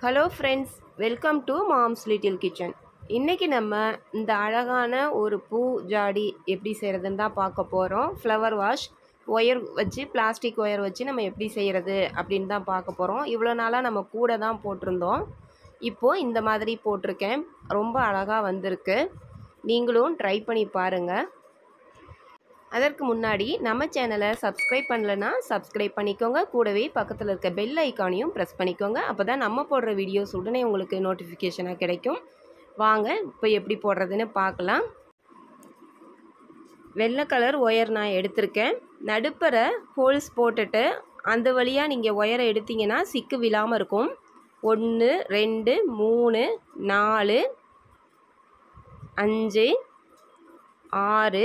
hello friends welcome to Mom's Little Kitchen இன்றைக்கி நம்ம இந்த அழகான ஒரு பூ ஜாடி எப்படி செய்கிறதுன்னு தான் பார்க்க போகிறோம் ஃப்ளவர் வாஷ் ஒயர் வச்சு பிளாஸ்டிக் ஒயர் வச்சு நம்ம எப்படி செய்கிறது அப்படின்னு தான் பார்க்க போகிறோம் இவ்வளோ நாளாக நம்ம கூட தான் போட்டிருந்தோம் இப்போது இந்த மாதிரி போட்டிருக்கேன் ரொம்ப அழகாக வந்திருக்கு நீங்களும் ட்ரை பண்ணி பாருங்கள் அதற்கு முன்னாடி நம்ம சேனலை சப்ஸ்கிரைப் பண்ணலனா சப்ஸ்கிரைப் பண்ணிக்கோங்க கூடவே பக்கத்தில் இருக்க பெல் ஐக்கானையும் ப்ரெஸ் பண்ணிக்கோங்க அப்போ தான் நம்ம போடுற வீடியோஸ் உடனே உங்களுக்கு நோட்டிஃபிகேஷனாக கிடைக்கும் வாங்க இப்போ எப்படி போடுறதுன்னு பார்க்கலாம் வெள்ளை கலர் ஒயர் நான் எடுத்திருக்கேன் நடுப்பற ஹோல்ஸ் போட்டுட்டு அந்த வழியாக நீங்கள் ஒயரை எடுத்தீங்கன்னா சிக்கு விழாமல் இருக்கும் ஒன்று ரெண்டு மூணு நாலு அஞ்சு ஆறு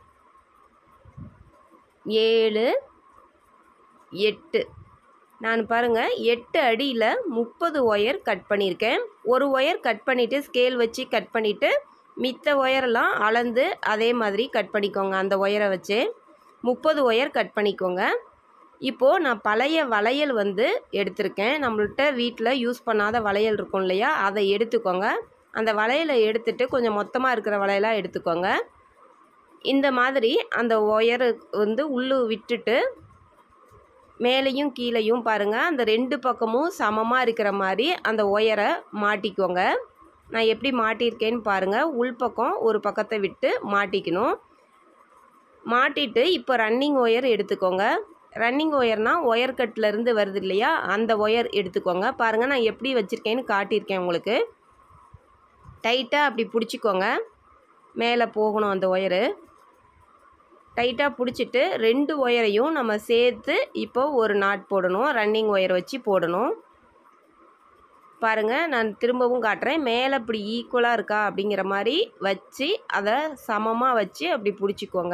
ஏழு எட்டு நான் பாருங்கள் எட்டு அடியில் முப்பது ஒயர் கட் பண்ணியிருக்கேன் ஒரு ஒயர் கட் பண்ணிவிட்டு ஸ்கேல் வச்சு கட் பண்ணிவிட்டு மித்த ஒயரெல்லாம் அளந்து அதே மாதிரி கட் பண்ணிக்கோங்க அந்த ஒயரை வச்சு முப்பது ஒயர் கட் பண்ணிக்கோங்க இப்போது நான் பழைய வளையல் வந்து எடுத்திருக்கேன் நம்மள்கிட்ட வீட்டில் யூஸ் பண்ணாத வளையல் இருக்கும் இல்லையா அதை எடுத்துக்கோங்க அந்த வளையலை எடுத்துட்டு கொஞ்சம் மொத்தமாக இருக்கிற வளையலாக எடுத்துக்கோங்க இந்த மாதிரி அந்த ஒயரு வந்து உள்ளு விட்டுட்டு மேலேயும் கீழேயும் பாருங்கள் அந்த ரெண்டு பக்கமும் சமமாக இருக்கிற மாதிரி அந்த ஒயரை மாட்டிக்கோங்க நான் எப்படி மாட்டியிருக்கேன்னு பாருங்கள் உள்பக்கம் ஒரு பக்கத்தை விட்டு மாட்டிக்கணும் மாட்டிட்டு இப்போ ரன்னிங் ஒயர் எடுத்துக்கோங்க ரன்னிங் ஒயர்னால் ஒயர் கட்டிலேருந்து வருது இல்லையா அந்த ஒயர் எடுத்துக்கோங்க பாருங்கள் நான் எப்படி வச்சுருக்கேன்னு காட்டியிருக்கேன் உங்களுக்கு டைட்டாக அப்படி பிடிச்சிக்கோங்க மேலே போகணும் அந்த ஒயரு டைட்டாக பிடிச்சிட்டு ரெண்டு ஒயரையும் நம்ம சேர்த்து இப்போ ஒரு நாட் போடணும் ரன்னிங் ஒயர் வச்சு போடணும் பாருங்கள் நான் திரும்பவும் காட்டுறேன் மேலே இப்படி ஈக்குவலாக இருக்கா அப்படிங்கிற மாதிரி வச்சு அதை சமமாக வச்சு அப்படி பிடிச்சிக்கோங்க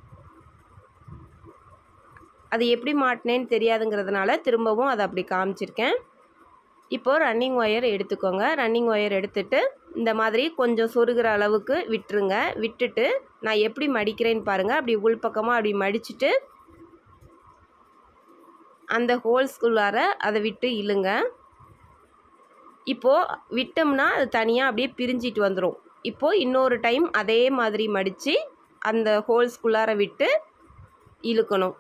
அது எப்படி மாட்டினேன்னு தெரியாதுங்கிறதுனால திரும்பவும் அதை அப்படி காமிச்சிருக்கேன் இப்போது ரன்னிங் ஒயர் எடுத்துக்கோங்க ரன்னிங் ஒயர் எடுத்துட்டு இந்த மாதிரி கொஞ்சம் சொருகிற அளவுக்கு விட்டுருங்க விட்டுட்டு நான் எப்படி மடிக்கிறேன்னு பாருங்கள் அப்படி உள்பக்கமாக அப்படி மடிச்சுட்டு அந்த ஹோல்ஸ்குள்ளார அதை விட்டு இழுங்க இப்போது விட்டோம்னா அது தனியாக அப்படியே பிரிஞ்சிட்டு வந்துடும் இப்போது இன்னொரு டைம் அதே மாதிரி மடித்து அந்த ஹோல்ஸ்குள்ளார விட்டு இழுக்கணும்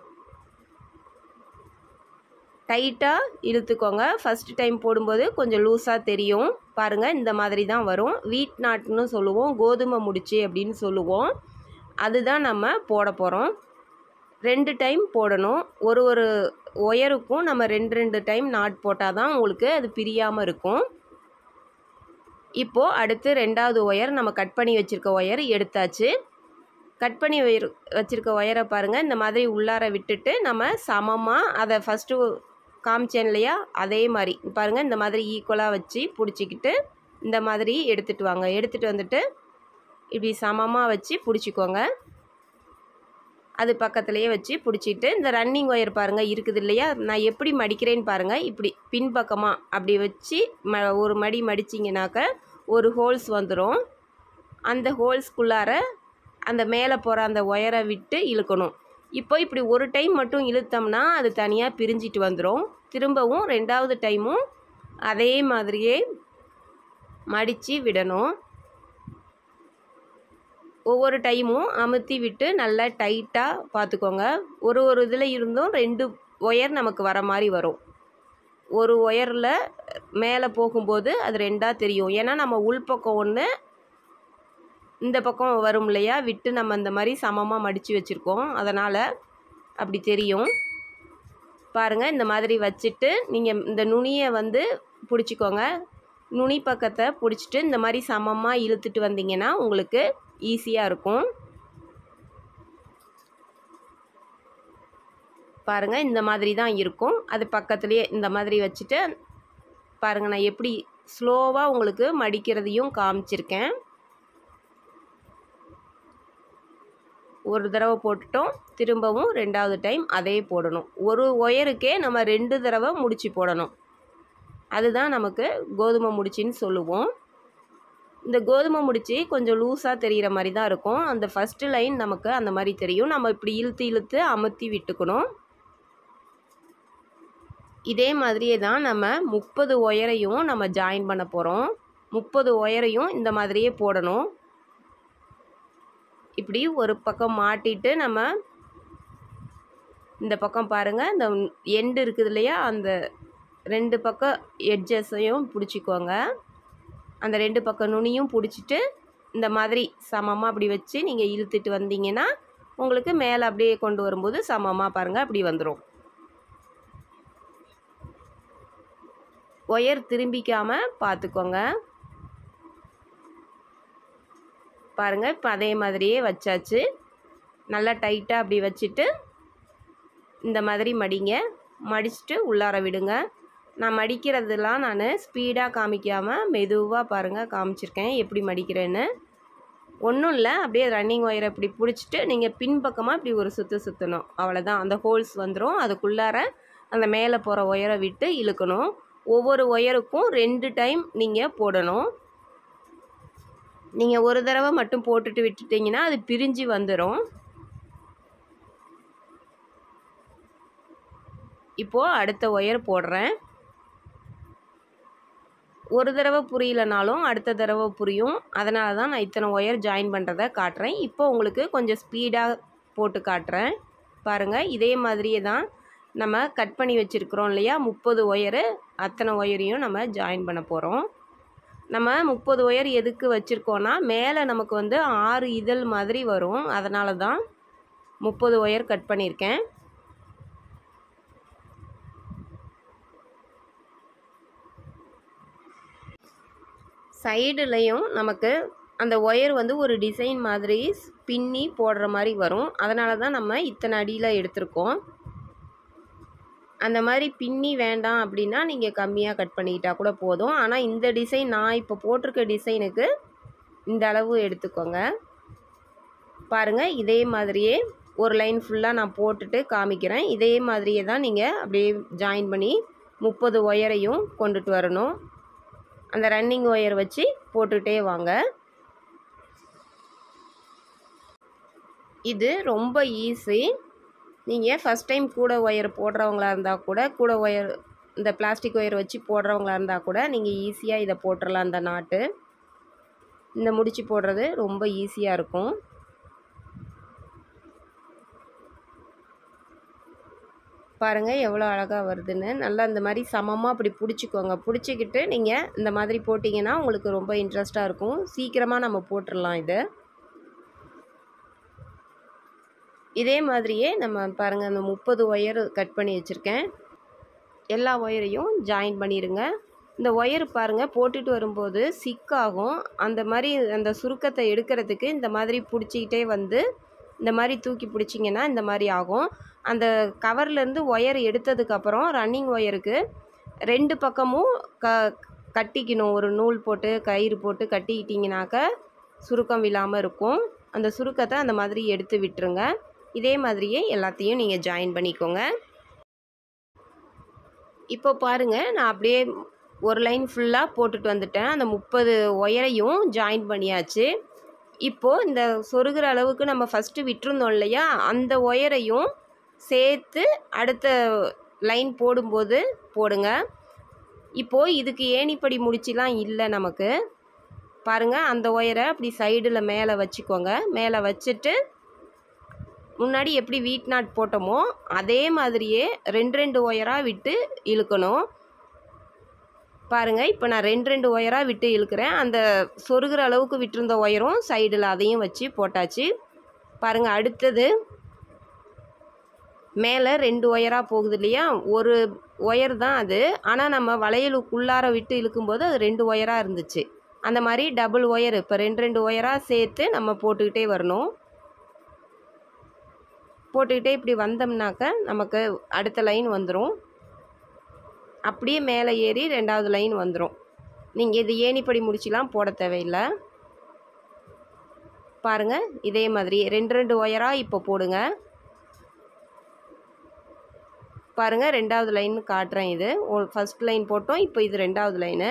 டைட்டாக இழுத்துக்கோங்க ஃபஸ்ட்டு டைம் போடும்போது கொஞ்சம் லூஸாக தெரியும் பாருங்கள் இந்த மாதிரி தான் வரும் வீட் நாட்டுன்னு சொல்லுவோம் கோதுமை முடிச்சு அப்படின்னு சொல்லுவோம் அதுதான் நம்ம போட போகிறோம் ரெண்டு டைம் போடணும் ஒரு ஒரு ஒயருக்கும் நம்ம ரெண்டு ரெண்டு டைம் நாட் போட்டால் தான் உங்களுக்கு அது பிரியாமல் இருக்கும் இப்போது அடுத்து ரெண்டாவது ஒயர் நம்ம கட் பண்ணி வச்சுருக்க ஒயர் எடுத்தாச்சு கட் பண்ணி ஒயர் வச்சுருக்க ஒயரை பாருங்கள் இந்த மாதிரி உள்ளார விட்டுட்டு நம்ம சமமாக அதை ஃபஸ்ட்டு காமிச்சேன் இல்லையா அதே மாதிரி பாருங்கள் இந்த மாதிரி ஈக்குவலாக வச்சு பிடிச்சிக்கிட்டு இந்த மாதிரி எடுத்துகிட்டு வாங்க எடுத்துகிட்டு வந்துட்டு இப்படி சமமாக வச்சு பிடிச்சிக்கோங்க அது பக்கத்துலேயே வச்சு பிடிச்சிட்டு இந்த ரன்னிங் ஒயர் பாருங்கள் இருக்குது இல்லையா நான் எப்படி மடிக்கிறேன்னு பாருங்கள் இப்படி பின்பக்கமாக அப்படி வச்சு ம ஒரு மடி மடிச்சிங்கனாக்க ஒரு ஹோல்ஸ் வந்துடும் அந்த ஹோல்ஸ்குள்ளார அந்த மேலே போகிற அந்த ஒயரை விட்டு இழுக்கணும் இப்போ இப்படி ஒரு டைம் மட்டும் இழுத்தோம்னா அது தனியாக பிரிஞ்சிட்டு வந்துடும் திரும்பவும் ரெண்டாவது டைமும் அதே மாதிரியே மடித்து விடணும் ஒவ்வொரு டைமும் அமுத்தி விட்டு நல்லா டைட்டாக பார்த்துக்கோங்க ஒரு ஒரு இதில் இருந்தும் ரெண்டு ஒயர் நமக்கு வர மாதிரி வரும் ஒரு ஒயரில் மேலே போகும்போது அது ரெண்டாக தெரியும் ஏன்னா நம்ம உள்பக்கம் ஒன்று இந்த பக்கம் வரும் இல்லையா விட்டு நம்ம இந்த மாதிரி சமமாக மடித்து வச்சுருக்கோம் அதனால் அப்படி தெரியும் பாருங்கள் இந்த மாதிரி வச்சுட்டு நீங்கள் இந்த நுனியை வந்து பிடிச்சிக்கோங்க நுனி பக்கத்தை பிடிச்சிட்டு இந்த மாதிரி சமமாக இழுத்துட்டு வந்தீங்கன்னா உங்களுக்கு ஈஸியாக இருக்கும் பாருங்கள் இந்த மாதிரி தான் இருக்கும் அது பக்கத்துலேயே இந்த மாதிரி வச்சுட்டு பாருங்கள் நான் எப்படி ஸ்லோவாக உங்களுக்கு மடிக்கிறதையும் காமிச்சிருக்கேன் ஒரு தடவை போட்டுட்டோம் திரும்பவும் ரெண்டாவது டைம் அதே போடணும் ஒரு ஒயருக்கே நம்ம ரெண்டு தடவை முடிச்சு போடணும் அதுதான் நமக்கு கோதுமை முடிச்சின்னு சொல்லுவோம் இந்த கோதுமை முடிச்சு கொஞ்சம் லூஸாக தெரிகிற மாதிரி தான் இருக்கும் அந்த ஃபஸ்ட்டு லைன் நமக்கு அந்த மாதிரி தெரியும் நம்ம இப்படி இழுத்து இழுத்து அமுத்தி விட்டுக்கணும் இதே மாதிரியே தான் நம்ம முப்பது ஒயரையும் நம்ம ஜாயின் பண்ண போகிறோம் முப்பது ஒயரையும் இந்த மாதிரியே போடணும் இப்படி ஒரு பக்கம் மாட்டிட்டு நம்ம இந்த பக்கம் பாருங்கள் இந்த எண்டு இருக்குது இல்லையா அந்த ரெண்டு பக்கம் எட்ஜஸையும் பிடிச்சிக்கோங்க அந்த ரெண்டு பக்கம் நுனியும் பிடிச்சிட்டு இந்த மாதிரி சமமாக அப்படி வச்சு நீங்கள் இழுத்துட்டு வந்தீங்கன்னா உங்களுக்கு மேலே அப்படியே கொண்டு வரும்போது சமமாக பாருங்கள் அப்படி வந்துடும் ஒயர் திரும்பிக்காமல் பார்த்துக்கோங்க பாருங்கள் இப்போ அதே மாதிரியே வச்சாச்சு நல்லா டைட்டாக அப்படி வச்சுட்டு இந்த மாதிரி மடிங்க மடிச்சுட்டு உள்ளார விடுங்க நான் மடிக்கிறதுலாம் நான் ஸ்பீடாக காமிக்காமல் மெதுவாக பாருங்கள் காமிச்சிருக்கேன் எப்படி மடிக்கிறேன்னு ஒன்றும் இல்லை அப்படியே ரன்னிங் ஒயரை இப்படி பிடிச்சிட்டு நீங்கள் பின்பக்கமாக இப்படி ஒரு சுற்று சுற்றணும் அவ்வளோதான் அந்த ஹோல்ஸ் வந்துடும் அதுக்குள்ளார அந்த மேலே போகிற ஒயரை விட்டு இழுக்கணும் ஒவ்வொரு ஒயருக்கும் ரெண்டு டைம் நீங்கள் போடணும் நீங்கள் ஒரு தடவை மட்டும் போட்டுட்டு விட்டுட்டிங்கன்னா அது பிரிஞ்சு வந்துடும் இப்போது அடுத்த ஒயர் போடுறேன் ஒரு தடவை புரியலனாலும் அடுத்த தடவை புரியும் அதனால தான் நான் இத்தனை ஒயர் ஜாயின் பண்ணுறத காட்டுறேன் இப்போ உங்களுக்கு கொஞ்சம் ஸ்பீடாக போட்டு காட்டுறேன் பாருங்கள் இதே மாதிரியே தான் நம்ம கட் பண்ணி வச்சுருக்குறோம் இல்லையா முப்பது ஒயரு அத்தனை ஒயரையும் நம்ம ஜாயின் பண்ண போகிறோம் நம்ம முப்பது ஒயர் எதுக்கு வச்சுருக்கோன்னா மேலே நமக்கு வந்து ஆறு இதழ் மாதிரி வரும் அதனால தான் முப்பது ஒயர் கட் பண்ணியிருக்கேன் சைடுலேயும் நமக்கு அந்த ஒயர் வந்து ஒரு டிசைன் மாதிரி பின்னி போடுற மாதிரி வரும் அதனால தான் நம்ம இத்தனை அடியில் எடுத்திருக்கோம் அந்த மாதிரி பின்னி வேண்டாம் அப்படின்னா நீங்கள் கம்மியாக கட் பண்ணிக்கிட்டால் கூட போதும் ஆனால் இந்த டிசைன் நான் இப்போ போட்டிருக்க டிசைனுக்கு இந்த அளவு எடுத்துக்கோங்க பாருங்கள் இதே மாதிரியே ஒரு லைன் ஃபுல்லாக நான் போட்டுட்டு காமிக்கிறேன் இதே மாதிரியே தான் நீங்கள் அப்படியே ஜாயின் பண்ணி முப்பது ஒயரையும் கொண்டுட்டு வரணும் அந்த ரன்னிங் ஒயர் வச்சு போட்டுகிட்டே வாங்க இது ரொம்ப ஈஸி நீங்கள் ஃபஸ்ட் டைம் கூட ஒயர் போடுறவங்களா இருந்தால் கூட கூட ஒயர் இந்த பிளாஸ்டிக் ஒயர் வச்சு போடுறவங்களா இருந்தால் கூட நீங்கள் ஈஸியாக இதை போட்டுடலாம் இந்த நாட்டு இந்த முடிச்சு போடுறது ரொம்ப ஈஸியாக இருக்கும் பாருங்கள் எவ்வளோ அழகாக வருதுன்னு நல்லா இந்த மாதிரி சமமாக அப்படி பிடிச்சிக்கோங்க பிடிச்சிக்கிட்டு நீங்கள் இந்த மாதிரி போட்டிங்கன்னா உங்களுக்கு ரொம்ப இன்ட்ரெஸ்ட்டாக இருக்கும் சீக்கிரமாக நம்ம போட்டுடலாம் இது இதே மாதிரியே நம்ம பாருங்கள் அந்த முப்பது ஒயர் கட் பண்ணி வச்சுருக்கேன் எல்லா ஒயரையும் ஜாயின் பண்ணிடுங்க இந்த ஒயர் பாருங்கள் போட்டுட்டு வரும்போது சிக்காகும் அந்த மாதிரி அந்த சுருக்கத்தை எடுக்கிறதுக்கு இந்த மாதிரி பிடிச்சிக்கிட்டே வந்து இந்த மாதிரி தூக்கி பிடிச்சிங்கன்னா இந்த மாதிரி ஆகும் அந்த கவர்லேருந்து ஒயர் எடுத்ததுக்கப்புறம் ரன்னிங் ஒயருக்கு ரெண்டு பக்கமும் க கட்டிக்கணும் ஒரு நூல் போட்டு கயிறு போட்டு கட்டிக்கிட்டிங்கனாக்க சுருக்கம் விழாமல் இருக்கும் அந்த சுருக்கத்தை அந்த மாதிரி எடுத்து விட்டுருங்க இதே மாதிரியே எல்லாத்தையும் நீங்கள் ஜாயின் பண்ணிக்கோங்க இப்போ பாருங்கள் நான் அப்படியே ஒரு லைன் ஃபுல்லாக போட்டுட்டு வந்துட்டேன் அந்த முப்பது ஒயரையும் ஜாயின் பண்ணியாச்சு இப்போது இந்த சொருகிற அளவுக்கு நம்ம ஃபஸ்ட்டு விட்டுருந்தோம் இல்லையா அந்த ஒயரையும் சேர்த்து அடுத்த லைன் போடும்போது போடுங்க இப்போது இதுக்கு ஏணிப்படி முடிச்சுலாம் இல்லை நமக்கு பாருங்கள் அந்த ஒயரை அப்படி சைடில் மேலே வச்சுக்கோங்க மேலே வச்சுட்டு முன்னாடி எப்படி வீட் நாட் போட்டோமோ அதே மாதிரியே ரெண்டு ரெண்டு ஒயராக விட்டு இழுக்கணும் பாருங்கள் இப்போ நான் ரெண்டு ரெண்டு ஒயராக விட்டு இழுக்கிறேன் அந்த சொருகிற அளவுக்கு விட்டிருந்த ஒயரும் சைடில் அதையும் வச்சு போட்டாச்சு பாருங்கள் அடுத்தது மேலே ரெண்டு ஒயராக போகுது இல்லையா ஒரு ஒயர் தான் அது ஆனால் நம்ம வளையலுக்குள்ளார விட்டு இழுக்கும்போது அது ரெண்டு ஒயராக இருந்துச்சு அந்த மாதிரி டபுள் ஒயர் இப்போ ரெண்டு ரெண்டு ஒயராக சேர்த்து நம்ம போட்டுக்கிட்டே வரணும் போட்டுக்கிட்டே இப்படி வந்தோம்னாக்க நமக்கு அடுத்த லைன் வந்துடும் அப்படியே மேலே ஏறி ரெண்டாவது லைன் வந்துடும் நீங்கள் இது ஏணிப்படி முடிச்சுலாம் போட தேவையில்லை பாருங்கள் இதே மாதிரி ரெண்டு ரெண்டு ஒயராக இப்போ போடுங்க பாருங்கள் ரெண்டாவது லைன் காட்டுறேன் இது ஃபஸ்ட் லைன் போட்டோம் இப்போ இது ரெண்டாவது லைனு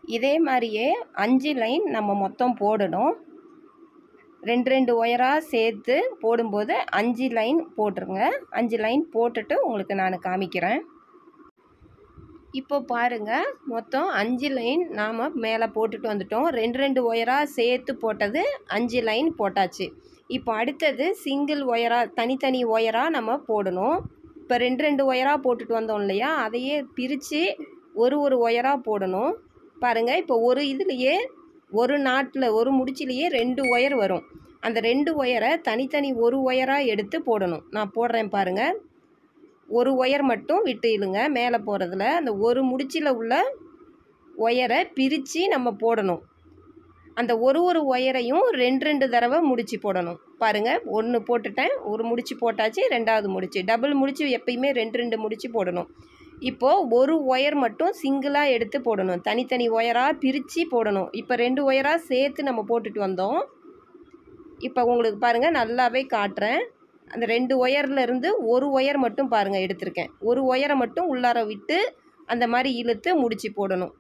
இதே மாதிரியே அஞ்சு லைன் நம்ம மொத்தம் போடணும் ரெண்டு ரெண்டு ஒயராக சேர்த்து போடும்போது அஞ்சு லைன் போட்டுருங்க அஞ்சு லைன் போட்டுட்டு உங்களுக்கு நான் காமிக்கிறேன் இப்போ பாருங்கள் மொத்தம் அஞ்சு லைன் நாம் மேலே போட்டுட்டு வந்துட்டோம் ரெண்டு ரெண்டு ஒயராக சேர்த்து போட்டது அஞ்சு லைன் போட்டாச்சு இப்போ அடுத்தது சிங்கிள் ஒயராக தனித்தனி ஒயராக நம்ம போடணும் இப்போ ரெண்டு ரெண்டு ஒயராக போட்டுட்டு வந்தோம் இல்லையா அதையே பிரித்து ஒரு ஒரு ஒயராக போடணும் பாருங்கள் இப்போ ஒரு இதுலேயே ஒரு நாட்டில் ஒரு முடிச்சிலேயே ரெண்டு ஒயர் வரும் அந்த ரெண்டு ஒயரை தனித்தனி ஒரு ஒயராக எடுத்து போடணும் நான் போடுறேன் பாருங்கள் ஒரு ஒயர் மட்டும் விட்டு இழுங்க மேலே போகிறதுல அந்த ஒரு முடிச்சில் உள்ள ஒயரை பிரித்து நம்ம போடணும் அந்த ஒரு ஒரு ஒயரையும் ரெண்டு ரெண்டு தடவை முடிச்சு போடணும் பாருங்கள் ஒன்று போட்டுட்டேன் ஒரு முடிச்சு போட்டாச்சு ரெண்டாவது முடிச்சு டபுள் முடிச்சு எப்பயுமே ரெண்டு ரெண்டு முடிச்சு போடணும் இப்போது ஒரு ஒயர் மட்டும் சிங்கிளாக எடுத்து போடணும் தனித்தனி ஒயராக பிரித்து போடணும் இப்போ ரெண்டு ஒயராக சேர்த்து நம்ம போட்டுட்டு வந்தோம் இப்போ உங்களுக்கு பாருங்கள் நல்லாவே காட்டுறேன் அந்த ரெண்டு ஒயரில் இருந்து ஒரு ஒயர் மட்டும் பாருங்கள் எடுத்திருக்கேன் ஒரு ஒயரை மட்டும் உள்ளார விட்டு அந்த மாதிரி இழுத்து முடிச்சு போடணும்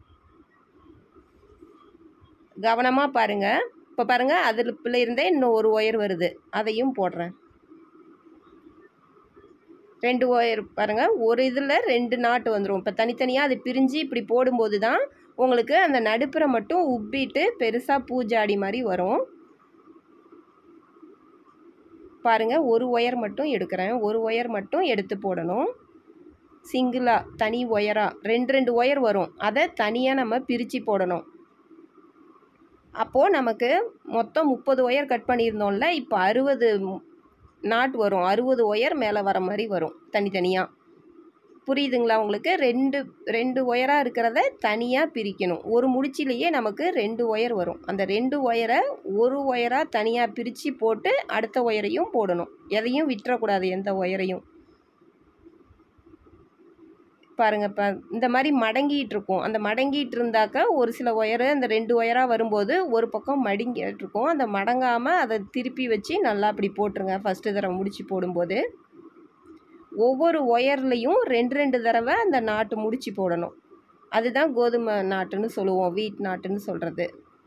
கவனமாக பாருங்கள் இப்போ பாருங்கள் அதில் இருந்தே இன்னும் ஒரு ஒயர் வருது அதையும் போடுறேன் ரெண்டு ஒயர் பாருங்கள் ஒரு இதில் ரெண்டு நாட்டு வந்துடும் இப்போ தனித்தனியாக அது பிரிஞ்சு இப்படி போடும்போது தான் உங்களுக்கு அந்த நடுப்புற மட்டும் உப்பிட்டு பெருசாக பூஜாடி மாதிரி வரும் பாருங்கள் ஒரு ஒயர் மட்டும் எடுக்கிறேன் ஒரு ஒயர் மட்டும் எடுத்து போடணும் சிங்கிளாக தனி ஒயராக ரெண்டு ரெண்டு ஒயர் வரும் அதை தனியாக நம்ம பிரித்து போடணும் அப்போது நமக்கு மொத்தம் முப்பது ஒயர் கட் பண்ணியிருந்தோம்ல இப்போ அறுபது நாட் வரும் அறுபது ஒயர் மேலே வர மாதிரி வரும் தனித்தனியாக புரியுதுங்களா உங்களுக்கு ரெண்டு ரெண்டு ஒயராக இருக்கிறத தனியாக பிரிக்கணும் ஒரு முடிச்சிலேயே நமக்கு ரெண்டு ஒயர் வரும் அந்த ரெண்டு ஒயரை ஒரு ஒயராக தனியாக பிரித்து போட்டு அடுத்த ஒயரையும் போடணும் எதையும் விட்டுறக்கூடாது எந்த ஒயரையும் பாருங்க இப்போ இந்த மாதிரி மடங்கிட்டு இருக்கும் அந்த மடங்கிட்டு இருந்தாக்க ஒரு சில ஒயரு அந்த ரெண்டு ஒயராக வரும்போது ஒரு பக்கம் மடங்கிட்டு இருக்கும் அந்த மடங்காமல் அதை திருப்பி வச்சு நல்லா அப்படி போட்டுருங்க ஃபஸ்ட்டு தடவை முடிச்சு போடும்போது ஒவ்வொரு ஒயர்லேயும் ரெண்டு ரெண்டு தடவை அந்த நாட்டு முடிச்சு போடணும் அதுதான் கோதுமை நாட்டுன்னு சொல்லுவோம் வீட் நாட்டுன்னு சொல்கிறது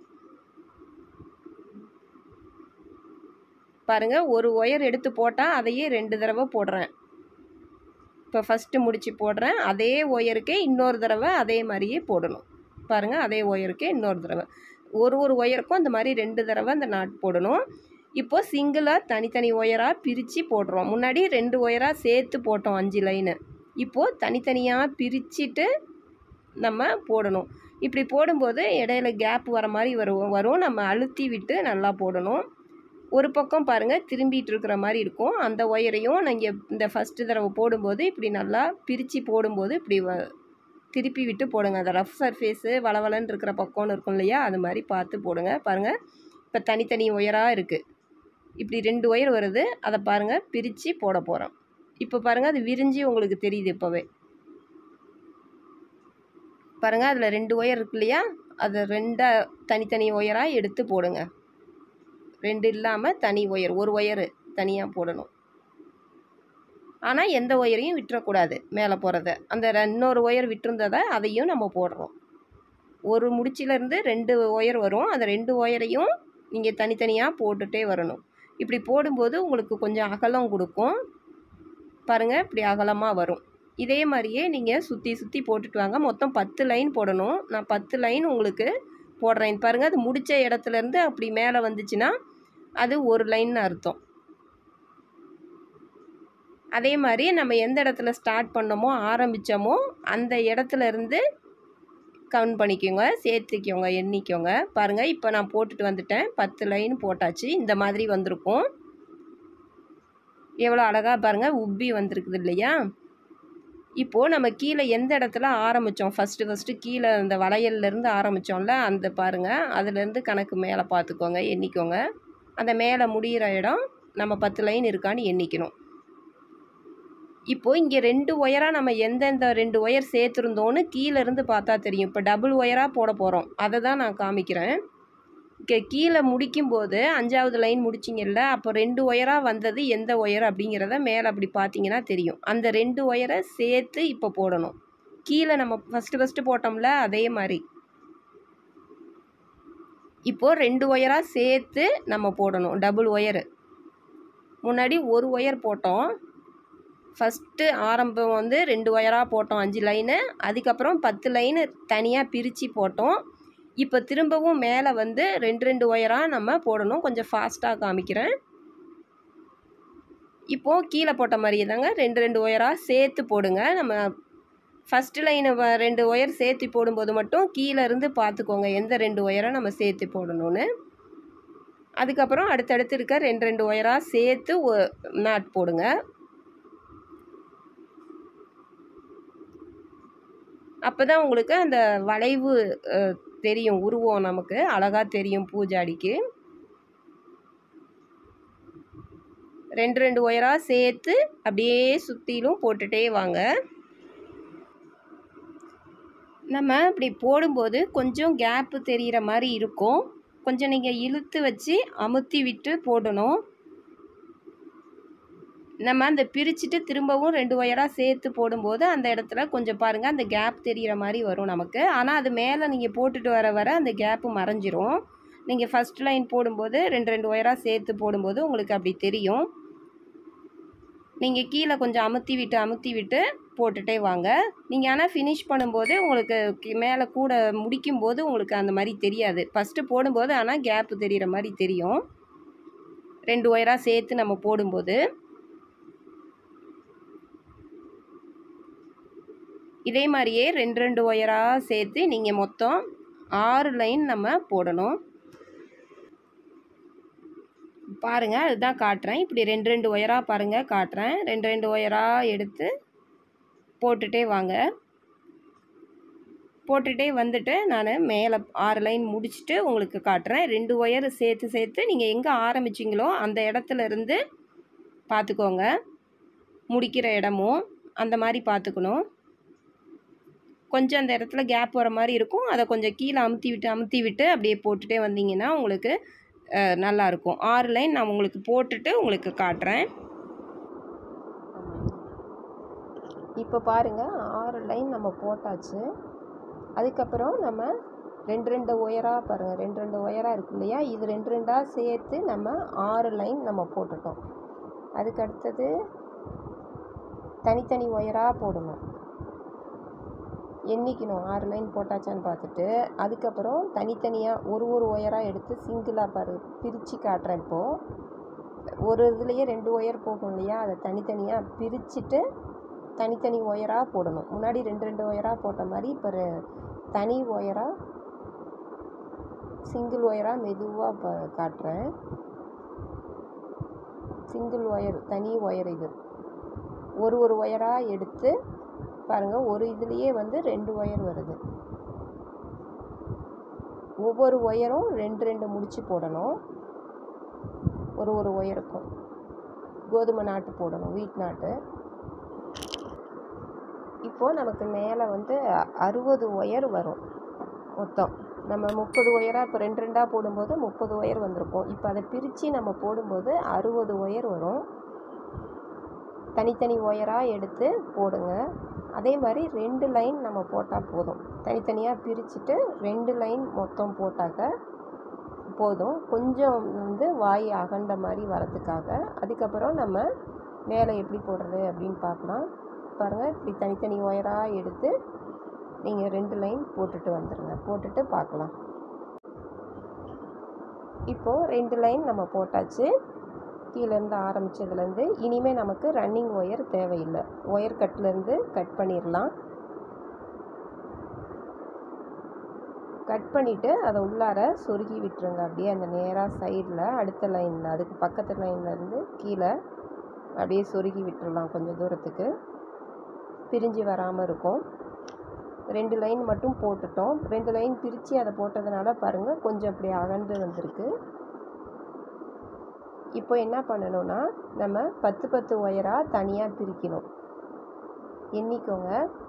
பாருங்கள் ஒரு ஒயர் எடுத்து போட்டால் அதையே ரெண்டு தடவை போடுறேன் இப்போ ஃபஸ்ட்டு முடிச்சு போடுறேன் அதே ஒயருக்கே இன்னொரு தடவை அதே மாதிரியே போடணும் பாருங்கள் அதே ஒயருக்கே இன்னொரு தடவை ஒரு ஒரு ஒயருக்கும் அந்த மாதிரி ரெண்டு தடவை அந்த நாட் போடணும் இப்போது சிங்கிளாக தனித்தனி ஒயராக பிரித்து போடுறோம் முன்னாடி ரெண்டு ஒயராக சேர்த்து போட்டோம் அஞ்சு லைனு இப்போது தனித்தனியாக பிரிச்சுட்டு நம்ம போடணும் இப்படி போடும்போது இடையில கேப் வர மாதிரி வரும் வரும் நம்ம அழுத்தி விட்டு நல்லா போடணும் ஒரு பக்கம் பாருங்கள் திரும்பிட்டு இருக்கிற மாதிரி இருக்கும் அந்த ஒயரையும் நீங்கள் இந்த ஃபஸ்ட்டு தடவை போடும்போது இப்படி நல்லா பிரித்து போடும்போது இப்படி வ திருப்பி விட்டு போடுங்க அந்த ரஃப் சர்ஃபேஸு வளவலன்னு இருக்கிற பக்கம்னு இருக்கும் இல்லையா அது மாதிரி பார்த்து போடுங்க பாருங்கள் இப்போ தனித்தனி ஒயராக இருக்குது இப்படி ரெண்டு ஒயர் வருது அதை பாருங்கள் பிரித்து போட போகிறோம் இப்போ பாருங்கள் அது விரிஞ்சு உங்களுக்கு தெரியுது இப்போவே பாருங்கள் அதில் ரெண்டு ஒயர் இருக்கு இல்லையா அதை ரெண்டாக தனித்தனி ஒயராக எடுத்து போடுங்க ரெண்டு இல்லாமல் தனி ஒயர் ஒரு ஒயரு தனியாக போடணும் ஆனால் எந்த ஒயரையும் விட்டுறக்கூடாது மேலே போகிறத அந்த ரெ- இன்னொரு ஒயர் விட்டிருந்ததை அதையும் நம்ம போடுறோம் ஒரு முடிச்சிலேருந்து ரெண்டு ஒயர் வரும் அந்த ரெண்டு ஒயரையும் நீங்கள் தனித்தனியாக போட்டுகிட்டே வரணும் இப்படி போடும்போது உங்களுக்கு கொஞ்சம் அகலம் கொடுக்கும் பாருங்கள் இப்படி அகலமாக வரும் இதே மாதிரியே நீங்கள் சுற்றி சுற்றி போட்டுட்டு வாங்க மொத்தம் பத்து லைன் போடணும் நான் பத்து லைன் உங்களுக்கு போடுறேன் பாருங்கள் அது முடித்த இடத்துலேருந்து அப்படி மேலே வந்துச்சுன்னா அது ஒரு லைன் அர்த்தம் அதே மாதிரி நம்ம எந்த இடத்துல ஸ்டார்ட் பண்ணோமோ ஆரம்பித்தோமோ அந்த இடத்துல இருந்து கவுண்ட் பண்ணிக்கோங்க சேர்த்துக்கோங்க எண்ணிக்கோங்க பாருங்கள் இப்போ நான் போட்டுட்டு வந்துட்டேன் பத்து லைன் போட்டாச்சு இந்த மாதிரி வந்திருக்கும் எவ்வளோ அழகாக பாருங்கள் உப்பி வந்திருக்குது இல்லையா இப்போது நம்ம கீழே எந்த இடத்துல ஆரம்பித்தோம் ஃபஸ்ட்டு ஃபஸ்ட்டு கீழே அந்த வளையல்லேருந்து ஆரம்பித்தோம்ல அந்த பாருங்கள் அதுலேருந்து கணக்கு மேலே பார்த்துக்கோங்க எண்ணிக்கோங்க அந்த மேலே முடிகிற இடம் நம்ம பத்து லைன் இருக்கான்னு எண்ணிக்கணும் இப்போது இங்கே ரெண்டு ஒயராக நம்ம எந்தெந்த ரெண்டு ஒயர் சேர்த்துருந்தோன்னு கீழே இருந்து பார்த்தா தெரியும் இப்போ டபுள் ஒயராக போட போகிறோம் அதை தான் நான் காமிக்கிறேன் இங்கே கீழே முடிக்கும்போது அஞ்சாவது லைன் முடிச்சிங்கல்ல அப்போ ரெண்டு ஒயராக வந்தது எந்த ஒயர் அப்படிங்கிறத மேலே அப்படி பார்த்தீங்கன்னா தெரியும் அந்த ரெண்டு ஒயரை சேர்த்து இப்போ போடணும் கீழே நம்ம ஃபஸ்ட்டு ஃபஸ்ட்டு போட்டோம்ல அதே மாதிரி இப்போது ரெண்டு ஒயராக சேர்த்து நம்ம போடணும் டபுள் ஒயரு முன்னாடி ஒரு ஒயர் போட்டோம் ஃபஸ்ட்டு ஆரம்பம் வந்து ரெண்டு ஒயராக போட்டோம் அஞ்சு லைனு அதுக்கப்புறம் பத்து லைனு தனியாக பிரித்து போட்டோம் இப்போ திரும்பவும் மேலே வந்து ரெண்டு ரெண்டு ஒயராக நம்ம போடணும் கொஞ்சம் ஃபாஸ்ட்டாக காமிக்கிறேன் இப்போது கீழே போட்ட மாதிரியே தாங்க ரெண்டு ரெண்டு ஒயராக சேர்த்து போடுங்க நம்ம ஃபஸ்ட்டு லைனை ரெண்டு ஒயர் சேர்த்து போடும்போது மட்டும் கீழே இருந்து பார்த்துக்கோங்க எந்த ரெண்டு ஒயரை நம்ம சேர்த்து போடணும்னு அதுக்கப்புறம் அடுத்தடுத்து இருக்க ரெண்டு ரெண்டு ஒயராக சேர்த்து நாட் போடுங்க அப்போ தான் உங்களுக்கு அந்த வளைவு தெரியும் உருவம் நமக்கு அழகாக தெரியும் பூஜாடிக்கு ரெண்டு ரெண்டு ஒயராக சேர்த்து அப்படியே சுற்றிலும் போட்டுகிட்டே வாங்க நம்ம இப்படி போடும்போது கொஞ்சம் கேப்பு தெரிகிற மாதிரி இருக்கும் கொஞ்சம் நீங்கள் இழுத்து வச்சு அமுத்தி விட்டு போடணும் நம்ம அந்த பிரிச்சுட்டு திரும்பவும் ரெண்டு ஒயராக சேர்த்து போடும்போது அந்த இடத்துல கொஞ்சம் பாருங்கள் அந்த கேப் தெரிகிற மாதிரி வரும் நமக்கு ஆனால் அது மேலே நீங்கள் போட்டுட்டு வர வர அந்த கேப்பு மறைஞ்சிரும் நீங்கள் ஃபஸ்ட் லைன் போடும்போது ரெண்டு ரெண்டு ஒயராக சேர்த்து போடும்போது உங்களுக்கு அப்படி தெரியும் நீங்கள் கீழே கொஞ்சம் அமுத்தி விட்டு அமுத்தி விட்டு போட்டுகிட்டே வாங்க நீங்கள் ஆனால் ஃபினிஷ் பண்ணும்போது உங்களுக்கு மேலே கூட முடிக்கும்போது உங்களுக்கு அந்த மாதிரி தெரியாது ஃபஸ்ட்டு போடும்போது ஆனால் கேப்பு தெரிகிற மாதிரி தெரியும் ரெண்டு ஒயராக சேர்த்து நம்ம போடும்போது இதே மாதிரியே ரெண்டு ரெண்டு ஒயராக சேர்த்து நீங்கள் மொத்தம் ஆறு லைன் நம்ம போடணும் பாருங்கள் அதுதான் காட்டுறேன் இப்படி ரெண்டு ரெண்டு ஒயராக பாருங்கள் காட்டுறேன் ரெண்டு ரெண்டு ஒயராக எடுத்து போட்டுகிட்டே வாங்க போட்டுகிட்டே வந்துட்டு நான் மேலே ஆறு லைன் முடிச்சுட்டு உங்களுக்கு காட்டுறேன் ரெண்டு ஒயர் சேர்த்து சேர்த்து நீங்கள் எங்கே ஆரம்பிச்சிங்களோ அந்த இடத்துல இருந்து பார்த்துக்கோங்க முடிக்கிற இடமும் அந்த மாதிரி பார்த்துக்கணும் கொஞ்சம் அந்த இடத்துல கேப் வர மாதிரி இருக்கும் அதை கொஞ்சம் கீழே அமுத்தி விட்டு அமுத்தி விட்டு அப்படியே போட்டுகிட்டே வந்தீங்கன்னா உங்களுக்கு நல்லாயிருக்கும் ஆறு லைன் நான் உங்களுக்கு போட்டுட்டு உங்களுக்கு காட்டுறேன் இப்போ பாருங்கள் ஆறு லைன் நம்ம போட்டாச்சு அதுக்கப்புறம் நம்ம ரெண்டு ரெண்டு ஒயராக பாருங்கள் ரெண்டு ரெண்டு ஒயராக இருக்கு இல்லையா இது ரெண்டு ரெண்டாக சேர்த்து நம்ம ஆறு லைன் நம்ம போட்டுட்டோம் அதுக்கு அடுத்தது தனித்தனி ஒயராக போடணும் எண்ணிக்கணும் ஆறு லைன் போட்டாச்சான்னு பார்த்துட்டு அதுக்கப்புறம் தனித்தனியாக ஒரு ஒரு ஒயராக எடுத்து சிங்கிளாக பாரு பிரித்து காட்டுறேன் இப்போது ஒரு இதுலேயே ரெண்டு ஒயர் போகும் இல்லையா அதை தனித்தனியாக பிரிச்சுட்டு தனித்தனி ஒயராக போடணும் முன்னாடி ரெண்டு ரெண்டு ஒயராக போட்ட மாதிரி இப்போ தனி ஒயராக சிங்கிள் ஒயராக மெதுவாக இப்போ காட்டுறேன் சிங்கிள் ஒயர் தனி ஒயர் இது ஒரு ஒரு ஒயராக எடுத்து பாருங்கள் ஒரு இதுலேயே வந்து ரெண்டு ஒயர் வருது ஒவ்வொரு ஒயரும் ரெண்டு ரெண்டு முடிச்சு போடணும் ஒரு ஒரு ஒயருக்கும் கோதுமை நாட்டு போடணும் வீட் நாட்டு இப்போது நமக்கு மேலே வந்து அறுபது ஒயர் வரும் மொத்தம் நம்ம முப்பது ஒயராக இப்போ ரெண்டு ரெண்டாக போடும்போது முப்பது ஒயர் வந்திருக்கும் இப்போ அதை பிரித்து நம்ம போடும்போது அறுபது ஒயர் வரும் தனித்தனி ஒயராக எடுத்து போடுங்க அதே மாதிரி ரெண்டு லைன் நம்ம போட்டால் போதும் தனித்தனியாக பிரிச்சுட்டு ரெண்டு லைன் மொத்தம் போட்டாக்க போதும் கொஞ்சம் வந்து வாய் அகண்ட மாதிரி வரத்துக்காக அதுக்கப்புறம் நம்ம மேலே எப்படி போடுறது அப்படின்னு பார்க்கலாம் பாருங்கள் இப்படி தனித்தனி ஒயராக எடுத்து நீங்கள் ரெண்டு லைன் போட்டுட்டு வந்துடுங்க போட்டுட்டு பார்க்கலாம் இப்போது ரெண்டு லைன் நம்ம போட்டாச்சு கீழேருந்து ஆரம்பித்ததுலேருந்து இனிமேல் நமக்கு ரன்னிங் ஒயர் தேவையில்லை ஒயர் கட்லேருந்து கட் பண்ணிடலாம் கட் பண்ணிவிட்டு அதை உள்ளார சொருகி விட்டுருங்க அப்படியே அந்த நேராக சைடில் அடுத்த லைனில் அதுக்கு பக்கத்து லைன்லேருந்து கீழே அப்படியே சொருகி விட்டுறலாம் கொஞ்சம் தூரத்துக்கு பிரிஞ்சு வராமல் இருக்கும் ரெண்டு லைன் மட்டும் போட்டுட்டோம் ரெண்டு லைன் பிரித்து அதை போட்டதுனால பாருங்கள் கொஞ்சம் அப்படி அகன்று வந்திருக்கு இப்போ என்ன பண்ணணும்னா நம்ம பத்து பத்து ஒயராக தனியாக பிரிக்கணும் எண்ணிக்கோங்க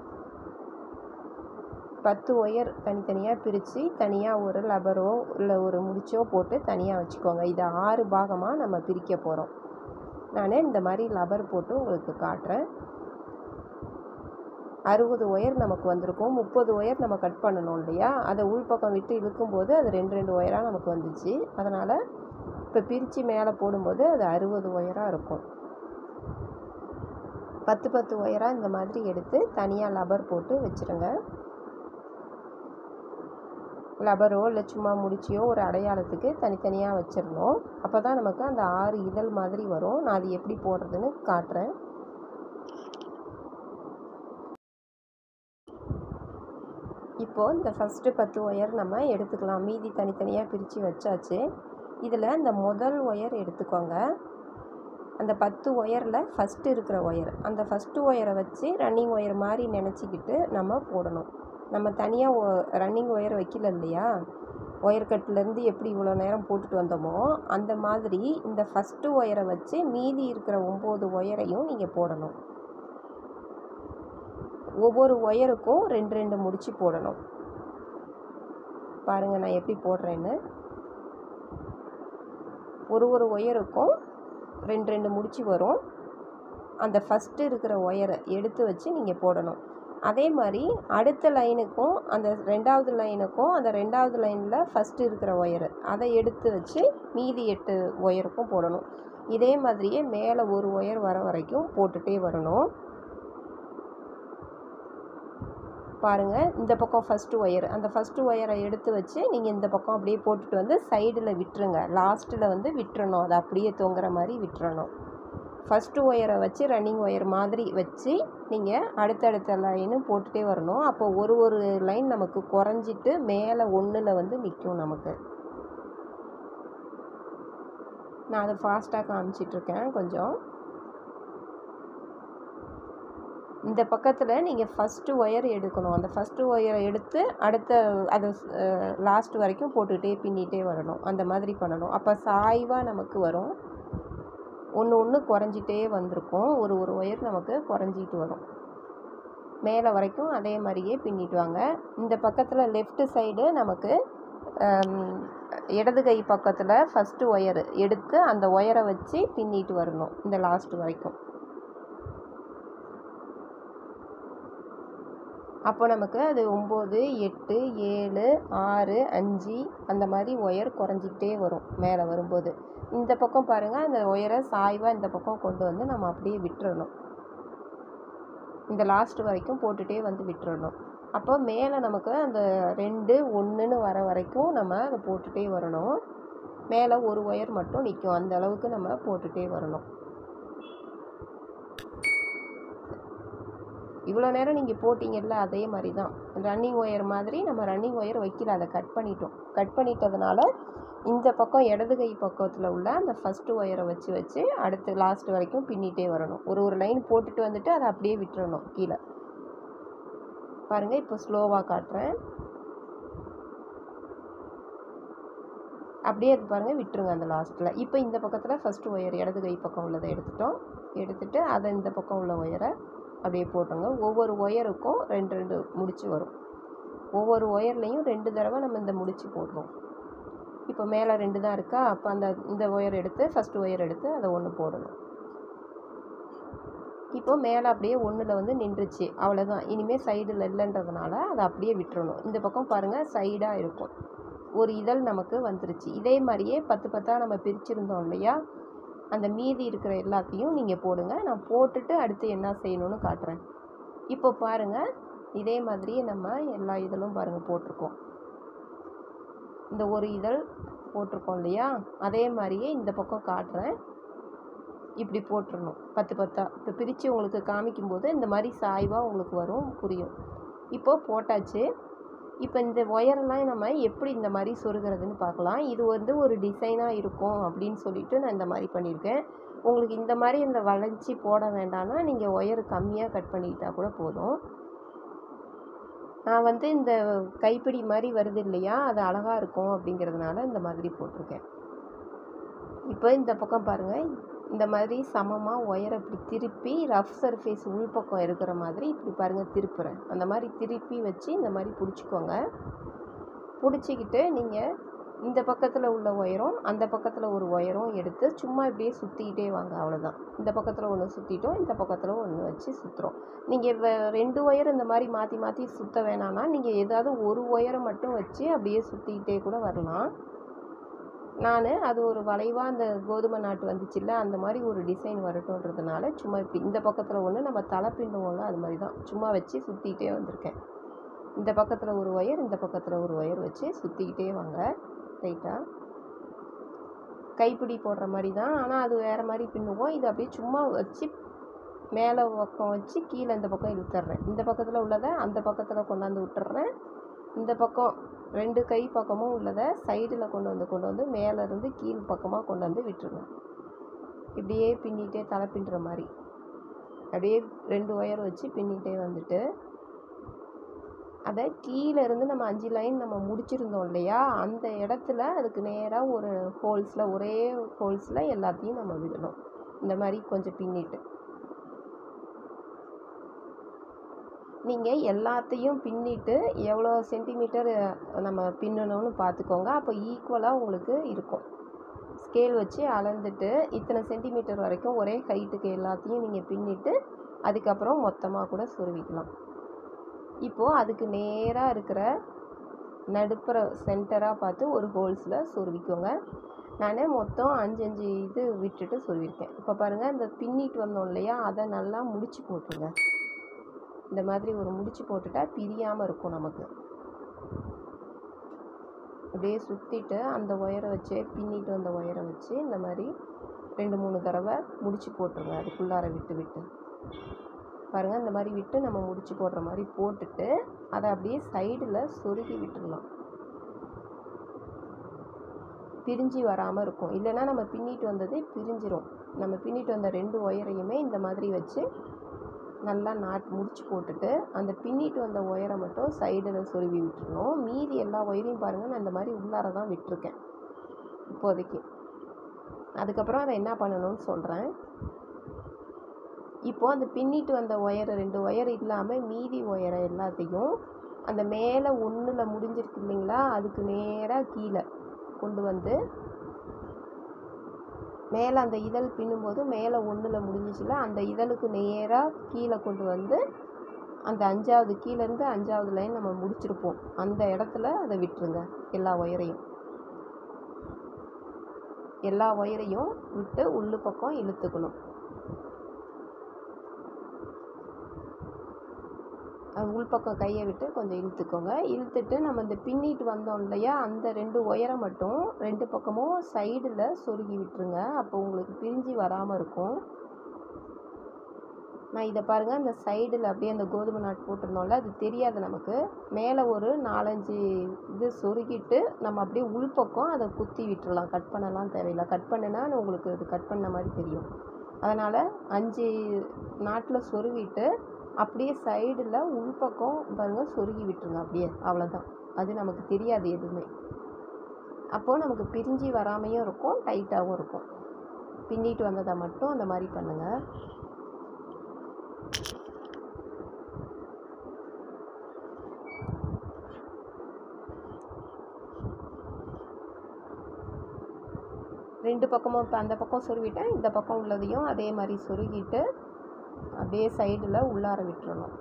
பத்து ஒயர் தனித்தனியாக பிரித்து தனியாக ஒரு லபரோ இல்லை ஒரு முடிச்சோ போட்டு தனியாக வச்சுக்கோங்க இதை ஆறு பாகமாக நம்ம பிரிக்க போகிறோம் நான் இந்த மாதிரி லபர் போட்டு உங்களுக்கு காட்டுறேன் அறுபது ஒயர் நமக்கு வந்திருக்கும் முப்பது ஒயர் நம்ம கட் பண்ணணும் இல்லையா அதை உள்பக்கம் விட்டு இழுக்கும்போது அது ரெண்டு ரெண்டு ஒயராக நமக்கு வந்துச்சு அதனால் இப்போ பிரித்து மேலே போடும்போது அது அறுபது ஒயராக இருக்கும் பத்து பத்து ஒயராக இந்த மாதிரி எடுத்து தனியாக லப்பர் போட்டு வச்சுருங்க லப்பரோ இல்லை சும்மா முடிச்சியோ ஒரு அடையாளத்துக்கு தனித்தனியாக வச்சிடணும் அப்போ தான் நமக்கு அந்த ஆறு இதழ் மாதிரி வரும் நான் அது எப்படி போடுறதுன்னு காட்டுறேன் இப்போது இந்த ஃபஸ்ட்டு பத்து ஒயர் நம்ம எடுத்துக்கலாம் மீதி தனித்தனியாக பிரித்து வச்சாச்சு இதில் இந்த முதல் ஒயர் எடுத்துக்கோங்க அந்த பத்து ஒயரில் ஃபஸ்ட்டு இருக்கிற ஒயர் அந்த ஃபஸ்ட்டு ஒயரை வச்சு ரன்னிங் ஒயர் மாதிரி நினச்சிக்கிட்டு நம்ம போடணும் நம்ம தனியாக ரன்னிங் ஒயர் வைக்கல இல்லையா ஒயர் கட்டிலேருந்து எப்படி இவ்வளோ நேரம் போட்டுட்டு வந்தோமோ அந்த மாதிரி இந்த ஃபஸ்ட்டு ஒயரை வச்சு மீதி இருக்கிற ஒம்பது ஒயரையும் நீங்கள் போடணும் ஒவ்வொரு ஒயருக்கும் ரெண்டு ரெண்டு முடிச்சு போடணும் பாருங்கள் நான் எப்படி போடுறேன்னு ஒரு ஒரு ஒயருக்கும் ரெண்டு ரெண்டு முடிச்சு வரும் அந்த ஃபஸ்ட்டு இருக்கிற ஒயரை எடுத்து வச்சு நீங்கள் போடணும் அதே மாதிரி அடுத்த லைனுக்கும் அந்த ரெண்டாவது லைனுக்கும் அந்த ரெண்டாவது லைனில் ஃபஸ்ட்டு இருக்கிற ஒயரு அதை எடுத்து வச்சு மீதி எட்டு ஒயருக்கும் போடணும் இதே மாதிரியே மேலே ஒரு ஒயர் வர வரைக்கும் போட்டுகிட்டே வரணும் பாருங்கள் இந்த பக்கம் ஃபஸ்ட்டு ஒயர் அந்த ஃபஸ்ட்டு ஒயரை எடுத்து வச்சு நீங்கள் இந்த பக்கம் அப்படியே போட்டுட்டு வந்து சைடில் விட்டுருங்க லாஸ்ட்டில் வந்து விட்டுறணும் அதை அப்படியே தொங்குற மாதிரி விட்டுறணும் ஃபஸ்ட்டு ஒயரை வச்சு ரன்னிங் ஒயர் மாதிரி வச்சு நீங்கள் அடுத்தடுத்த லைனு போட்டுகிட்டே வரணும் அப்போ ஒரு ஒரு லைன் நமக்கு குறைஞ்சிட்டு மேலே ஒன்றில் வந்து நிற்கும் நமக்கு நான் அதை ஃபாஸ்ட்டாக காமிச்சிட்ருக்கேன் கொஞ்சம் இந்த பக்கத்தில் நீங்கள் ஃபஸ்ட்டு ஒயர் எடுக்கணும் அந்த ஃபஸ்ட்டு ஒயரை எடுத்து அடுத்த அதை லாஸ்ட் வரைக்கும் போட்டுகிட்டே பின்னிகிட்டே வரணும் அந்த மாதிரி பண்ணணும் அப்போ சாய்வாக நமக்கு வரும் ஒன்று ஒன்று குறைஞ்சிட்டே வந்திருக்கும் ஒரு ஒரு ஒயர் நமக்கு குறைஞ்சிட்டு வரும் மேலே வரைக்கும் அதே மாதிரியே பின்னிட்டு வாங்க இந்த பக்கத்தில் லெஃப்ட்டு சைடு நமக்கு இடது கை பக்கத்தில் ஃபஸ்ட்டு ஒயரு எடுத்து அந்த ஒயரை வச்சு பின்னிட்டு வரணும் இந்த லாஸ்ட் வரைக்கும் அப்போ நமக்கு அது ஒம்பது எட்டு ஏழு ஆறு அஞ்சு அந்த மாதிரி ஒயர் குறைஞ்சிக்கிட்டே வரும் மேலே வரும்போது இந்த பக்கம் பாருங்கள் அந்த ஒயரை சாய்வாக இந்த பக்கம் கொண்டு வந்து நம்ம அப்படியே விட்டுறணும் இந்த லாஸ்ட் வரைக்கும் போட்டுகிட்டே வந்து விட்டுறணும் அப்போ மேலே நமக்கு அந்த ரெண்டு ஒன்றுன்னு வர வரைக்கும் நம்ம அதை போட்டுகிட்டே வரணும் மேலே ஒரு ஒயர் மட்டும் நிற்கும் அந்த அளவுக்கு நம்ம போட்டுகிட்டே வரணும் இவ்வளோ நேரம் நீங்கள் போட்டிங்கல்ல அதே மாதிரி தான் ரன்னிங் ஒயர் மாதிரி நம்ம ரன்னிங் ஒயர் வைக்கல அதை கட் பண்ணிட்டோம் கட் பண்ணிட்டதுனால இந்த பக்கம் இடது கை பக்கத்தில் உள்ள அந்த ஃபஸ்ட்டு ஒயரை வச்சு வச்சு அடுத்து லாஸ்ட் வரைக்கும் பின்னிட்டே வரணும் ஒரு ஒரு லைன் போட்டுட்டு வந்துட்டு அதை அப்படியே விட்டுறணும் கீழே பாருங்கள் இப்போ ஸ்லோவாக காட்டுறேன் அப்படியே அது பாருங்கள் விட்டுருங்க அந்த லாஸ்ட்டில் இப்போ இந்த பக்கத்தில் ஃபஸ்ட்டு ஒயர் இடது கை பக்கம் உள்ளதை எடுத்துட்டோம் எடுத்துட்டு அதை இந்த பக்கம் உள்ள ஒயரை அப்படியே போட்டுங்க ஒவ்வொரு ஒயருக்கும் ரெண்டு ரெண்டு முடிச்சு வரும் ஒவ்வொரு ஒயர்லேயும் ரெண்டு தடவை நம்ம இந்த முடிச்சு போடுறோம் இப்போ மேலே ரெண்டு தான் இருக்கா அப்போ அந்த இந்த ஒயர் எடுத்து ஃபஸ்ட்டு ஒயர் எடுத்து அதை ஒன்று போடணும் இப்போ மேலே அப்படியே ஒன்றில் வந்து நின்றுச்சு அவ்வளோதான் இனிமேல் சைடில் இல்லைன்றதுனால அதை அப்படியே விட்டுறணும் இந்த பக்கம் பாருங்கள் சைடாக இருக்கும் ஒரு இதழ் நமக்கு வந்துருச்சு இதே மாதிரியே பத்து பத்தாக நம்ம பிரிச்சிருந்தோம் இல்லையா அந்த மீதி இருக்கிற எல்லாத்தையும் நீங்கள் போடுங்க நான் போட்டுட்டு அடுத்து என்ன செய்யணும்னு காட்டுறேன் இப்போ பாருங்கள் இதே மாதிரியே நம்ம எல்லா இதழும் பாருங்கள் போட்டிருக்கோம் இந்த ஒரு இதழ் போட்டிருக்கோம் இல்லையா அதே மாதிரியே இந்த பக்கம் காட்டுறேன் இப்படி போட்டுறணும் பத்து பத்தா இப்போ பிரித்து உங்களுக்கு காமிக்கும்போது இந்த மாதிரி சாய்வாக உங்களுக்கு வரும் புரியும் இப்போது போட்டாச்சு இப்போ இந்த ஒயரெல்லாம் நம்ம எப்படி இந்த மாதிரி சொருகிறதுன்னு பார்க்கலாம் இது வந்து ஒரு டிசைனாக இருக்கும் அப்படின்னு சொல்லிட்டு நான் இந்த மாதிரி பண்ணியிருக்கேன் உங்களுக்கு இந்த மாதிரி இந்த வளைஞ்சி போட வேண்டாம்னா நீங்கள் ஒயர் கம்மியாக கட் பண்ணிக்கிட்டா கூட போதும் நான் வந்து இந்த கைப்பிடி மாதிரி வருது இல்லையா அது அழகாக இருக்கும் அப்படிங்கிறதுனால இந்த மாதிரி போட்டிருக்கேன் இப்போ இந்த பக்கம் பாருங்கள் இந்த மாதிரி சமமாக ஒயரை இப்படி திருப்பி ரஃப் சர்ஃபேஸ் உள்பக்கம் இருக்கிற மாதிரி இப்படி பாருங்கள் திருப்புறேன் அந்த மாதிரி திருப்பி வச்சு இந்த மாதிரி பிடிச்சிக்கோங்க பிடிச்சிக்கிட்டு நீங்கள் இந்த பக்கத்தில் உள்ள ஒயரும் அந்த பக்கத்தில் ஒரு ஒயரும் எடுத்து சும்மா இப்படியே சுற்றிக்கிட்டே வாங்க அவ்வளோதான் இந்த பக்கத்தில் ஒன்று சுற்றிட்டோம் இந்த பக்கத்தில் ஒன்று வச்சு சுற்றுறோம் நீங்கள் வே ரெண்டு ஒயர் இந்த மாதிரி மாற்றி மாற்றி சுற்ற வேணாம்னா நீங்கள் ஏதாவது ஒரு ஒயரை மட்டும் வச்சு அப்படியே சுற்றிக்கிட்டே கூட வரலாம் நான் அது ஒரு வளைவாக அந்த கோதுமை நாட்டு வந்துச்சுல்ல அந்த மாதிரி ஒரு டிசைன் வரட்டுன்றதுனால சும்மா இப்படி இந்த பக்கத்தில் ஒன்று நம்ம தலை பின்னுவோம்ல அது மாதிரி தான் சும்மா வச்சு சுற்றிக்கிட்டே வந்திருக்கேன் இந்த பக்கத்தில் ஒரு ஒயர் இந்த பக்கத்தில் ஒரு ஒயர் வச்சு சுற்றிக்கிட்டே வாங்க டைட்டாக கைப்பிடி போடுற மாதிரி தான் ஆனால் அது வேறு மாதிரி பின்னுவோம் இது அப்படியே சும்மா வச்சு மேலே பக்கம் வச்சு கீழே இந்த பக்கம் இழுத்துட்றேன் இந்த பக்கத்தில் உள்ளதை அந்த பக்கத்தில் கொண்டாந்து விட்டுறேன் இந்த பக்கம் ரெண்டு கை பக்கமும் உள்ளதை சைடில் கொண்டு வந்து கொண்டு வந்து மேலேருந்து கீழ் பக்கமாக கொண்டு வந்து விட்டுருங்க இப்படியே பின்னிட்டே தலை பின்னுற மாதிரி அப்படியே ரெண்டு ஒயர் வச்சு பின்னிட்டே வந்துட்டு அதை கீழே இருந்து நம்ம அஞ்சு லைன் நம்ம முடிச்சிருந்தோம் இல்லையா அந்த இடத்துல அதுக்கு நேராக ஒரு ஹோல்ஸில் ஒரே ஹோல்ஸில் எல்லாத்தையும் நம்ம விடணும் இந்த மாதிரி கொஞ்சம் பின்னிட்டு நீங்கள் எல்லாத்தையும் பின்னிட்டு எவ்வளோ சென்டிமீட்டர் நம்ம பின்னணும்னு பார்த்துக்கோங்க அப்போ ஈக்குவலாக உங்களுக்கு இருக்கும் ஸ்கேல் வச்சு அளந்துட்டு இத்தனை சென்டிமீட்டர் வரைக்கும் ஒரே ஹைட்டுக்கு எல்லாத்தையும் நீங்கள் பின்னிட்டு அதுக்கப்புறம் மொத்தமாக கூட சொருவிக்கலாம் இப்போது அதுக்கு நேராக இருக்கிற நடுப்புற சென்டராக பார்த்து ஒரு ஹோல்ஸில் சொருவிக்கோங்க நான் மொத்தம் அஞ்சு அஞ்சு இது விட்டுட்டு சொருவிருக்கேன் இப்போ பாருங்கள் இந்த பின்னிட்டு வந்தோம் இல்லையா அதை நல்லா முடிச்சு போட்டுருங்க இந்த மாதிரி ஒரு முடிச்சு போட்டுட்டா பிரியாமல் இருக்கும் நமக்கு அப்படியே சுற்றிட்டு அந்த ஒயரை வச்சு பின்னிட்டு வந்த ஒயரை வச்சு இந்த மாதிரி ரெண்டு மூணு தடவை முடிச்சு போட்டுருங்க அதுக்குள்ளார விட்டு விட்டு பாருங்கள் இந்த மாதிரி விட்டு நம்ம முடிச்சு போடுற மாதிரி போட்டுட்டு அதை அப்படியே சைடில் சொருகி விட்டுடலாம் பிரிஞ்சு வராமல் இருக்கும் இல்லைன்னா நம்ம பின்னிட்டு வந்தது பிரிஞ்சிரும் நம்ம பின்னிட்டு வந்த ரெண்டு ஒயரையுமே இந்த மாதிரி வச்சு நல்லா நாட் முடிச்சு போட்டுட்டு அந்த பின்னிட்டு வந்த ஒயரை மட்டும் சைடில் சொருவி விட்டுறணும் மீதி எல்லா ஒயரையும் பாருங்கள் நான் இந்த மாதிரி உள்ளார தான் விட்டுருக்கேன் இப்போதைக்கு அதுக்கப்புறம் அதை என்ன பண்ணணும்னு சொல்கிறேன் இப்போது அந்த பின்னிட்டு வந்த ஒயர் ரெண்டு ஒயர் இல்லாமல் மீதி ஒயரை எல்லாத்தையும் அந்த மேலே ஒன்றில் முடிஞ்சிருக்கு இல்லைங்களா அதுக்கு நேராக கீழே கொண்டு வந்து மேலே அந்த இதழ் பின்னும்போது மேலே ஒன்றில் முடிஞ்சிச்சுல அந்த இதழுக்கு நேராக கீழே கொண்டு வந்து அந்த அஞ்சாவது கீழேருந்து அஞ்சாவது லைன் நம்ம முடிச்சிருப்போம் அந்த இடத்துல அதை விட்டுருங்க எல்லா ஒயரையும் எல்லா ஒயரையும் விட்டு உள்ளு பக்கம் இழுத்துக்கணும் அது உள்பக்கம் கையை விட்டு கொஞ்சம் இழுத்துக்கோங்க இழுத்துட்டு நம்ம இந்த பின்னிட்டு வந்தோம் இல்லையா அந்த ரெண்டு ஒயரை மட்டும் ரெண்டு பக்கமும் சைடில் சொருகி விட்டுருங்க அப்போ உங்களுக்கு பிரிஞ்சு வராமல் இருக்கும் நான் இதை பாருங்கள் அந்த சைடில் அப்படியே அந்த கோதுமை நாட்டு போட்டிருந்தோம்ல அது தெரியாது நமக்கு மேலே ஒரு நாலஞ்சு இது சொருகிட்டு நம்ம அப்படியே உள்பக்கம் அதை குத்தி விட்டுறலாம் கட் பண்ணலாம் தேவையில்லை கட் பண்ணுனா உங்களுக்கு அது கட் பண்ண மாதிரி தெரியும் அதனால் அஞ்சு நாட்டில் சொருவிட்டு அப்படியே சைடில் உள்பக்கம் பாருங்கள் சொருகி விட்டுருங்க அப்படியே அவ்வளோதான் அது நமக்கு தெரியாது எதுவுமே அப்போது நமக்கு பிரிஞ்சு வராமையும் இருக்கும் டைட்டாகவும் இருக்கும் பின்னிட்டு வந்ததை மட்டும் அந்த மாதிரி பண்ணுங்கள் ரெண்டு பக்கமும் இப்போ அந்த பக்கம் சொருவிட்டேன் இந்த பக்கம் உள்ளதையும் அதே மாதிரி சொருகிட்டு அப்படியே சைடில் உள்ளார விட்டுறணும்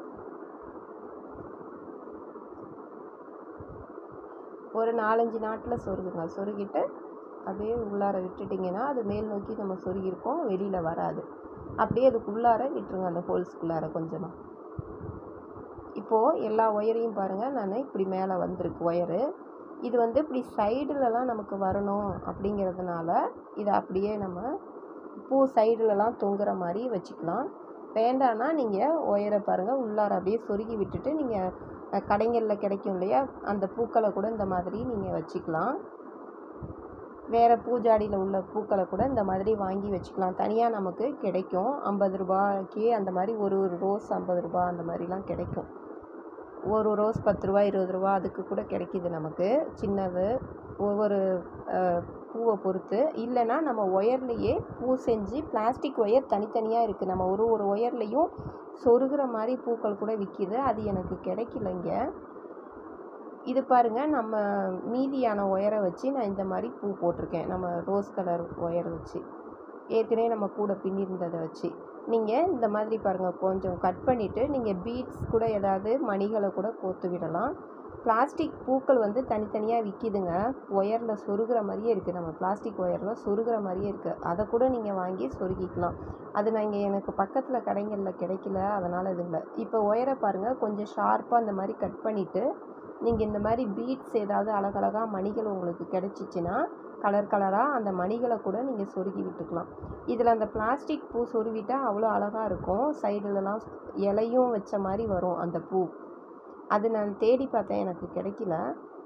ஒரு நாலஞ்சு நாட்டில் சொருகுங்க சொருகிட்டு அப்படியே உள்ளார விட்டுட்டிங்கன்னா அது மேல் நோக்கி நம்ம சொருகியிருக்கோம் வெளியில் வராது அப்படியே அதுக்குள்ளார விட்டுருங்க அந்த ஹோல்ஸ்குள்ளார கொஞ்சமாக இப்போது எல்லா ஒயரையும் பாருங்கள் நான் இப்படி மேலே வந்திருக்கு ஒயரு இது வந்து இப்படி சைடுலலாம் நமக்கு வரணும் அப்படிங்கிறதுனால இதை அப்படியே நம்ம பூ சைடுலலாம் தொங்குற மாதிரி வச்சுக்கலாம் வேண்டான்னா நீங்கள் ஒயரை பாருங்கள் உள்ளார அப்படியே சொருகி விட்டுட்டு நீங்கள் கடைங்களில் கிடைக்கும் இல்லையா அந்த பூக்களை கூட இந்த மாதிரி நீங்கள் வச்சுக்கலாம் வேறு பூஜாடியில் உள்ள பூக்களை கூட இந்த மாதிரி வாங்கி வச்சுக்கலாம் தனியாக நமக்கு கிடைக்கும் ஐம்பது ரூபாய்க்கு அந்த மாதிரி ஒரு ஒரு ரோஸ் ஐம்பது ரூபா அந்த மாதிரிலாம் கிடைக்கும் ஒரு ரோஸ் பத்து ரூபா இருபது ரூபா அதுக்கு கூட கிடைக்கிது நமக்கு சின்னது ஒவ்வொரு பூவை பொறுத்து இல்லைன்னா நம்ம ஒயர்லேயே பூ செஞ்சு பிளாஸ்டிக் ஒயர் தனித்தனியாக இருக்குது நம்ம ஒரு ஒரு ஒயர்லேயும் சொருகிற மாதிரி பூக்கள் கூட விற்கிது அது எனக்கு கிடைக்கல இங்கே இது பாருங்கள் நம்ம மீதியான ஒயரை வச்சு நான் இந்த மாதிரி பூ போட்டிருக்கேன் நம்ம ரோஸ் கலர் ஒயர் வச்சு ஏற்கனவே நம்ம கூட பின்னிருந்ததை வச்சு நீங்கள் இந்த மாதிரி பாருங்கள் கொஞ்சம் கட் பண்ணிவிட்டு நீங்கள் பீட்ஸ் கூட ஏதாவது மணிகளை கூட கோத்து விடலாம் பிளாஸ்டிக் பூக்கள் வந்து தனித்தனியாக விற்கிதுங்க ஒயரில் சொருகிற மாதிரியே இருக்குது நம்ம பிளாஸ்டிக் ஒயரில் சொருகிற மாதிரியே இருக்குது அதை கூட நீங்கள் வாங்கி சொருகிக்கலாம் அது நான் இங்கே எனக்கு பக்கத்தில் கடைகளில் கிடைக்கல அதனால் இது இல்லை இப்போ ஒயரை பாருங்கள் கொஞ்சம் ஷார்ப்பாக அந்த மாதிரி கட் பண்ணிவிட்டு நீங்கள் இந்த மாதிரி பீட்ஸ் ஏதாவது அழகழகாக மணிகள் உங்களுக்கு கிடைச்சிச்சின்னா கலர் கலராக அந்த மணிகளை கூட நீங்கள் சொருகி விட்டுக்கலாம் இதில் அந்த பிளாஸ்டிக் பூ சொருவிட்டால் அவ்வளோ அழகாக இருக்கும் சைடுலலாம் இலையும் வச்ச மாதிரி வரும் அந்த பூ அது நான் தேடி பார்த்தேன் எனக்கு கிடைக்கல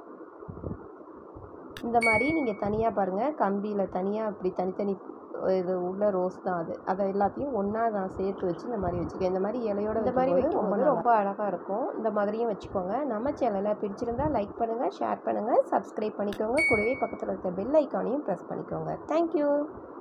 இந்த மாதிரி நீங்கள் தனியாக பாருங்கள் கம்பியில் தனியாக இப்படி தனித்தனி இது உள்ள ரோஸ் தான் அது அதை எல்லாத்தையும் ஒன்றா நான் சேர்த்து வச்சு இந்த மாதிரி வச்சுருக்கேன் இந்த மாதிரி இலையோட இந்த மாதிரி வைக்கும்போது ரொம்ப அழகாக இருக்கும் இந்த மாதிரியும் வச்சுக்கோங்க நம்ம சேனலை பிடிச்சிருந்தா லைக் பண்ணுங்கள் ஷேர் பண்ணுங்கள் சப்ஸ்கிரைப் பண்ணிக்கோங்க கூடவே பக்கத்தில் இருக்க பெல் ஐக்கானையும் ப்ரெஸ் பண்ணிக்கோங்க தேங்க்யூ